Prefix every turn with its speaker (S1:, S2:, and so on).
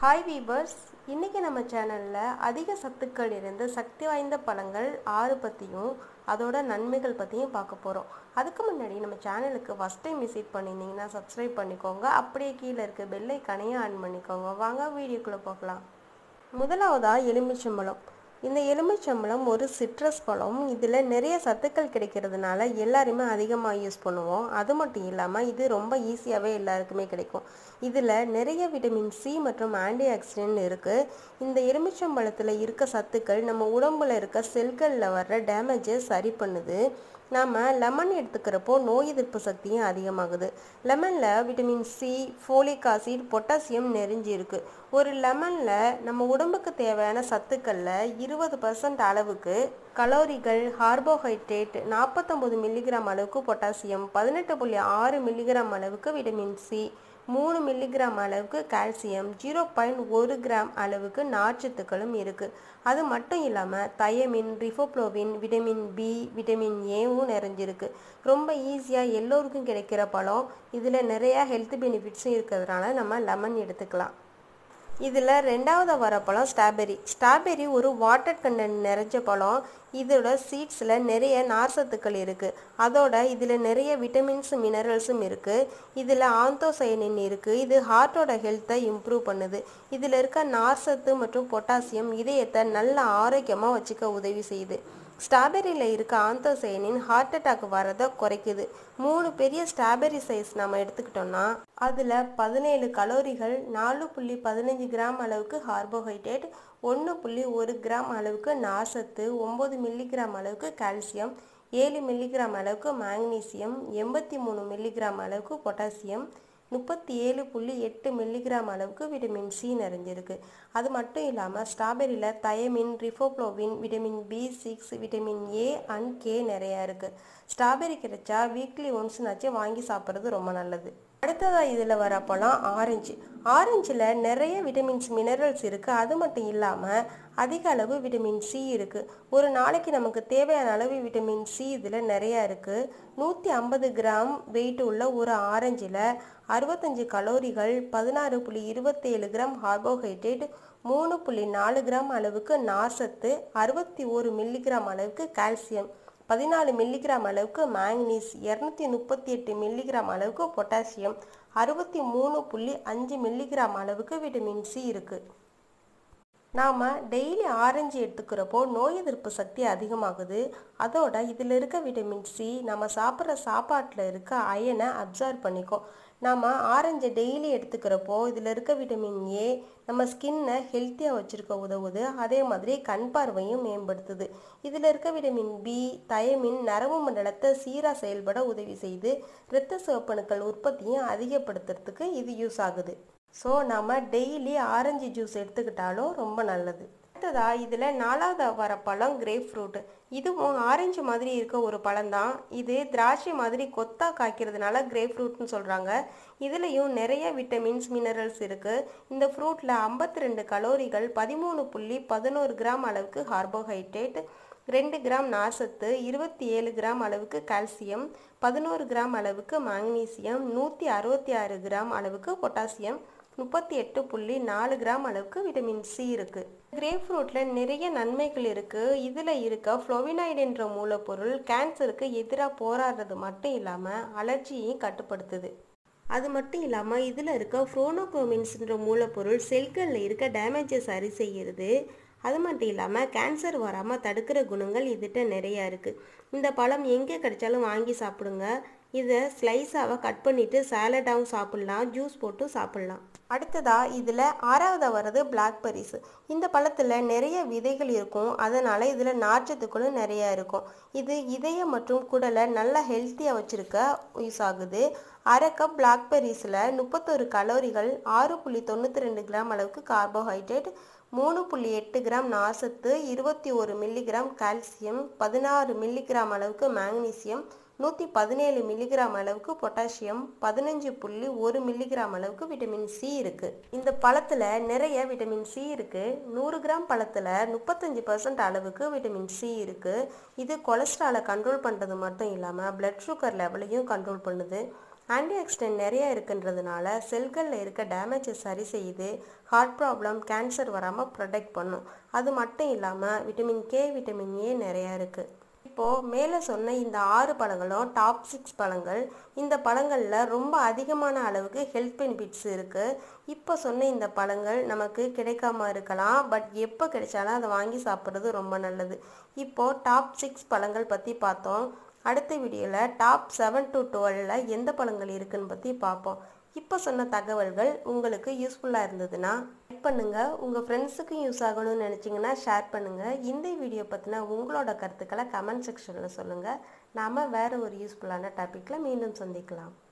S1: hi viewers இன்றைக்கி நம்ம சேனலில் அதிக சத்துக்கள் இருந்து சக்தி வாய்ந்த பழங்கள் ஆறு பற்றியும் அதோட நன்மைகள் பற்றியும் பார்க்க போகிறோம் அதுக்கு முன்னாடி நம்ம சேனலுக்கு ஃபஸ்ட் டைம் விசிட் பண்ணியிருந்தீங்கன்னா சப்ஸ்கிரைப் பண்ணிக்கோங்க அப்படியே கீழே இருக்க பெல்லை கனையாக ஆன் பண்ணிக்கோங்க வாங்க வீடியோக்குள்ளே பார்க்கலாம் முதலாவதாக எலுமிச்சம்பழம் இந்த எலுமிச்சம்பழம் ஒரு சிட்ரஸ் பழம் இதில் நிறைய சத்துக்கள் கிடைக்கிறதுனால எல்லாருமே அதிகமாக யூஸ் பண்ணுவோம் அது மட்டும் இல்லாமல் இது ரொம்ப ஈஸியாகவே எல்லாருக்குமே கிடைக்கும் இதில் நிறைய விட்டமின் சி மற்றும் ஆன்டி ஆக்சிடென்ட் இருக்குது இந்த எலுமிச்சம்பழத்தில் இருக்க சத்துக்கள் நம்ம உடம்புல இருக்க செல்களில் வர்ற டேமேஜை சரி பண்ணுது நாம் லெமன் எடுத்துக்கிறப்போ நோய் எதிர்ப்பு சக்தியும் அதிகமாகுது லெமனில் vitamin C folic acid potassium நிறைஞ்சி இருக்குது ஒரு லெமனில் நம்ம உடம்புக்கு தேவையான சத்துக்களில் இருபது பர்சன்ட் அளவுக்கு கலோரிகள் கார்போஹைட்ரேட் நாற்பத்தொம்பது மில்லிகிராம் அளவுக்கு பொட்டாசியம் பதினெட்டு புள்ளி ஆறு மில்லிகிராம் அளவுக்கு விட்டமின் சி மூணு மில்லிகிராம் அளவுக்கு கால்சியம் ஜீரோ பாயிண்ட் ஒரு கிராம் அளவுக்கு நார்ச்சத்துக்களும் இருக்குது அது மட்டும் இல்லாமல் thiamine riboflavin vitamin B vitamin ஏவும் நிறைஞ்சிருக்கு ரொம்ப ஈஸியாக எல்லோருக்கும் கிடைக்கிற பழம் இதில் நிறையா ஹெல்த் பெனிஃபிட்ஸும் இருக்கிறதுனால நம்ம லெமன் எடுத்துக்கலாம் இதில் ரெண்டாவது வர பழம் ஸ்ட்ராபெரி ஸ்ட்ராபெரி ஒரு வாட்டர் கண்டென்ட் நிறைஞ்ச பழம் இதோட சீட்ஸில் நிறைய நார்சத்துக்கள் இருக்குது அதோட இதில் நிறைய விட்டமின்ஸ் மினரல்ஸும் இருக்குது இதில் ஆந்தோசயனின் இருக்குது இது ஹார்ட்டோட ஹெல்த்தை இம்ப்ரூவ் பண்ணுது இதில் இருக்க நார்சத்து மற்றும் பொட்டாசியம் இதயத்தை நல்ல ஆரோக்கியமாக வச்சுக்க உதவி செய்யுது ஸ்ட்ராபெரியில் இருக்க ஆந்தோசைனின் ஹார்ட் அட்டாக் வரதை குறைக்குது மூணு பெரிய ஸ்ட்ராபெரி சைஸ் நம்ம எடுத்துக்கிட்டோம்னா அதில் பதினேழு கலோரிகள் நாலு புள்ளி பதினஞ்சு கிராம் அளவுக்கு கார்போஹைட்ரேட் ஒன்று புள்ளி ஒரு கிராம் அளவுக்கு நார்சத்து ஒம்பது மில்லிகிராம் அளவுக்கு கால்சியம் ஏழு மில்லிகிராம் அளவுக்கு மேக்னீசியம் எண்பத்தி மூணு மில்லிகிராம் அளவுக்கு பொட்டாசியம் முப்பத்தி ஏழு புள்ளி எட்டு மில்லிகிராம் அளவுக்கு விட்டமின் சி நிறைஞ்சிருக்கு அது மட்டும் இல்லாமல் ஸ்ட்ராபெரியில் thiamine riboflavin vitamin B six vitamin A and K நிறையா இருக்குது ஸ்ட்ராபெரி கிடைச்சா வீக்லி ஒன்ஸ்னாச்சும் வாங்கி சாப்பிட்றது ரொம்ப நல்லது அடுத்ததாக இதில் வர பழம் ஆரஞ்சு ஆரஞ்சில் நிறைய விட்டமின்ஸ் மினரல்ஸ் இருக்குது அது மட்டும் இல்லாமல் அதிக அளவு விட்டமின் சி இருக்குது ஒரு நாளைக்கு நமக்கு தேவையான அளவு விட்டமின் சி இதில் நிறையா இருக்குது நூற்றி ஐம்பது கிராம் வெயிட் உள்ள ஒரு ஆரஞ்சில் அறுபத்தஞ்சு கலோரிகள் பதினாறு புள்ளி இருபத்தேழு கிராம் கார்போஹைட்ரேட் மூணு புள்ளி நாலு கிராம் அளவுக்கு நார்சத்து அறுபத்தி ஒரு மில்லிகிராம் அளவுக்கு கால்சியம் பதினாலு மில்லிகிராம் அளவுக்கு மேங்னீஸ் இரநூத்தி முப்பத்தி எட்டு மில்லிகிராம் அளவுக்கு பொட்டாசியம் அறுபத்தி மூணு புள்ளி அஞ்சு மில்லிகிராம் அளவுக்கு விட்டமின் சி இருக்குது நாம் டெய்லி ஆரஞ்சு எடுத்துக்கிறப்போ நோய் எதிர்ப்பு சக்தி அதிகமாகுது அதோட இதில் இருக்க விட்டமின் சி நம்ம சாப்பிட்ற சாப்பாட்டில் இருக்க அயனை அப்சர்வ் பண்ணிக்கும் நாம் ஆரஞ்சை டெய்லி எடுத்துக்கிறப்போ இதில் இருக்க விட்டமின் ஏ நம்ம ஸ்கின்னை ஹெல்த்தியாக வச்சுருக்க உதவுது அதே மாதிரி கண் பார்வையும் மேம்படுத்துது இதில் இருக்க விட்டமின் பி தயமின் நரம்பு மண்டலத்தை சீராக செயல்பட உதவி செய்து இரத்த சிவப்பணுக்கள் உற்பத்தியும் அதிகப்படுத்துறதுக்கு இது யூஸ் ஆகுது ஸோ நம்ம டெய்லி ஆரஞ்சு ஜூஸ் எடுத்துக்கிட்டாலும் ரொம்ப நல்லது அடுத்ததா இதில் நாலாவது வர பழம் கிரேப் ஃப்ரூட் இதுவும் ஆரஞ்சு மாதிரி இருக்க ஒரு பழம் தான் இது திராட்சை மாதிரி கொத்தா காய்க்கிறதுனால கிரேப் ஃப்ரூட்னு சொல்கிறாங்க இதுலேயும் நிறைய விட்டமின்ஸ் மினரல்ஸ் இருக்குது இந்த ஃப்ரூட்டில் ஐம்பத்தி ரெண்டு கலோரிகள் பதிமூணு புள்ளி பதினோரு கிராம் அளவுக்கு கார்போஹைட்ரேட் ரெண்டு கிராம் நார்சத்து இருபத்தி ஏழு கிராம் அளவுக்கு கால்சியம் பதினோரு கிராம் அளவுக்கு மாக்னீசியம் நூற்றி அறுபத்தி ஆறு கிராம் அளவுக்கு பொட்டாசியம் முப்பத்தி எட்டு புள்ளி நாலு கிராம் அளவுக்கு விட்டமின் சி இருக்குது கிரேப் ஃப்ரூட்டில் நிறைய நன்மைகள் இருக்குது இதில் இருக்க ஃப்ளோவினாய்டு என்ற மூலப்பொருள் கேன்சருக்கு எதிராக போராடுறது மட்டும் இல்லாமல் அலர்ஜியையும் கட்டுப்படுத்துது அது மட்டும் இல்லாமல் இதில் இருக்க ஃப்ரோனோக்ரோமின்ஸ்ன்ற மூலப்பொருள் செல்களில் இருக்க டேமேஜை சரி செய்கிறது அது மட்டும் இல்லாமல் கேன்சர் வராமல் தடுக்கிற குணங்கள் இதுகிட்ட நிறையா இருக்குது இந்த பழம் எங்கே கிடைச்சாலும் வாங்கி சாப்பிடுங்க இதை ஸ்லைஸாக கட் பண்ணிவிட்டு சாலடாகவும் சாப்பிட்லாம் ஜூஸ் போட்டும் சாப்பிட்லாம் அடுத்ததாக இதில் ஆறாவது வர்றது பிளாக்பெரிஸ் இந்த பழத்தில் நிறைய விதைகள் இருக்கும் அதனால் இதில் நார்ச்சத்துக்களும் நிறையா இருக்கும் இது இதயம் மற்றும் குடலை நல்லா ஹெல்த்தியாக வச்சுருக்க யூஸ் ஆகுது அரை கப் பிளாக்பெரிஸில் முப்பத்தொரு கலோரிகள் ஆறு புள்ளி தொண்ணூற்றி ரெண்டு கிராம் அளவுக்கு கார்போஹைட்ரேட் மூணு புள்ளி எட்டு கிராம் நார்சத்து இருபத்தி ஒரு மில்லிகிராம் கால்சியம் பதினாறு மில்லிகிராம் அளவுக்கு மேக்னீசியம் நூற்றி பதினேழு மில்லிகிராம் அளவுக்கு பொட்டாசியம் பதினஞ்சு புள்ளி ஒரு மில்லிகிராம் அளவுக்கு விட்டமின் சி இருக்குது இந்த பழத்தில் நிறைய விட்டமின் சி இருக்குது நூறு கிராம் பழத்தில் முப்பத்தஞ்சு பர்சன்ட் அளவுக்கு விட்டமின் சி இருக்குது இது கொலஸ்ட்ராலை கண்ட்ரோல் பண்ணுறது மட்டும் இல்லாமல் பிளட் சுகர் லெவலையும் கண்ட்ரோல் பண்ணுது ஆன்டி ஆக்சிடென்ட் நிறைய இருக்குன்றதுனால செல்களில் இருக்க டேமேஜை சரி செய்து ஹார்ட் ப்ராப்ளம் கேன்சர் வராமல் ப்ரொடெக்ட் பண்ணும் அது மட்டும் இல்லாமல் விட்டமின் கே விட்டமின் ஏ நிறையா இருக்குது இப்போது மேலே சொன்ன இந்த ஆறு பழங்களும் டாப் சிக்ஸ் பழங்கள் இந்த பழங்களில் ரொம்ப அதிகமான அளவுக்கு ஹெல்த் பெனிஃபிட்ஸ் இருக்குது இப்போ சொன்ன இந்த பழங்கள் நமக்கு கிடைக்காம இருக்கலாம் பட் எப்போ கிடைச்சாலும் அதை வாங்கி சாப்பிட்றது ரொம்ப நல்லது இப்போது டாப் சிக்ஸ் பழங்கள் பற்றி பார்த்தோம் அடுத்த வீடியோவில் டாப் செவன் டு டுவெலில் எந்த பழங்கள் இருக்குன்னு பற்றி பார்ப்போம் இப்போ சொன்ன தகவல்கள் உங்களுக்கு யூஸ்ஃபுல்லாக இருந்ததுன்னா லைக் பண்ணுங்கள் உங்கள் ஃப்ரெண்ட்ஸுக்கும் யூஸ் ஆகணும்னு நினச்சிங்கன்னா ஷேர் பண்ணுங்கள் இந்த வீடியோ பற்றின உங்களோட கருத்துக்களை கமெண்ட் செக்ஷனில் சொல்லுங்கள் நாம் வேறு ஒரு யூஸ்ஃபுல்லான டாப்பிக்கில் மீண்டும் சந்திக்கலாம்